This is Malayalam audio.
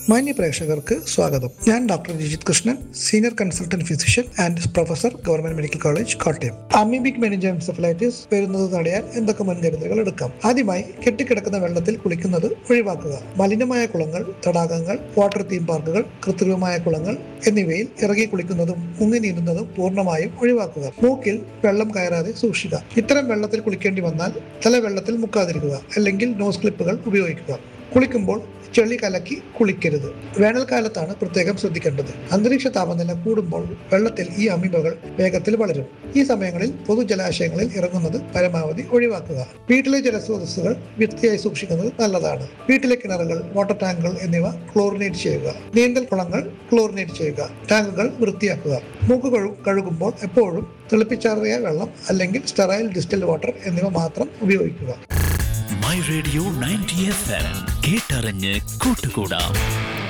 മാന്യ പ്രേക്ഷകർക്ക് സ്വാഗതം ഞാൻ doctor Rajith Krishnan senior consultant physician and professor government medical college Kottayam amoebic meningoencephalitis വരുന്നത് തടയാൻ എന്തൊക്കെ മുൻകരുതലുകൾ എടുക്കാം ആദ്യമായി കെട്ടിക്കിടക്കുന്ന വെള്ളത്തിൽ കുളിക്കുന്നത് ഒഴിവാക്കുക മലിനമായ കുളങ്ങൾ തടാകങ്ങൾ വാട്ടർ തീം പാർക്കുകൾ കൃത്രിമമായ കുളങ്ങൾ എന്നിവയിൽ ഇറങ്ങി കുളിക്കുന്നതും മുങ്ങി നീന്തുന്നതും പൂർണ്ണമായും ഒഴിവാക്കുക മൂക്കിൽ വെള്ളം കയറാതെ സൂക്ഷിക്കുക ഇത്തരം വെള്ളത്തിൽ കുളിക്കേണ്ടി വന്നാൽ തല വെള്ളത്തിൽ മുക്കാതിരിക്കുക അല്ലെങ്കിൽ നോസ് ക്ലിപ്പുകൾ ഉപയോഗിക്കുക കുളിക്കുമ്പോൾ ചെളി കലക്കി കുളിക്കരുത് വേനൽക്കാലത്താണ് പ്രത്യേകം ശ്രദ്ധിക്കേണ്ടത് അന്തരീക്ഷ താപനില കൂടുമ്പോൾ വെള്ളത്തിൽ ഈ അമീബകൾ വേഗത്തിൽ വളരും ഈ സമയങ്ങളിൽ പൊതുജലാശയങ്ങളിൽ ഇറങ്ങുന്നത് പരമാവധി ഒഴിവാക്കുക വീട്ടിലെ ജലസ്രോതസ്സുകൾ വൃത്തിയായി സൂക്ഷിക്കുന്നത് നല്ലതാണ് വീട്ടിലെ കിണറുകൾ വാട്ടർ ടാങ്കുകൾ എന്നിവ ക്ലോറിനേറ്റ് ചെയ്യുക നീന്തൽ കുളങ്ങൾ ക്ലോറിനേറ്റ് ചെയ്യുക ടാങ്കുകൾ വൃത്തിയാക്കുക മൂക്ക് കഴു കഴുകുമ്പോൾ എപ്പോഴും തിളപ്പിച്ചാറിയ വെള്ളം അല്ലെങ്കിൽ സ്റ്റെറൈൽ ഡിസ്റ്റൽ വാട്ടർ എന്നിവ മാത്രം ഉപയോഗിക്കുക my radio ninety F M കേട്ടറിഞ്ഞ് കൂട്ടുകൂടാം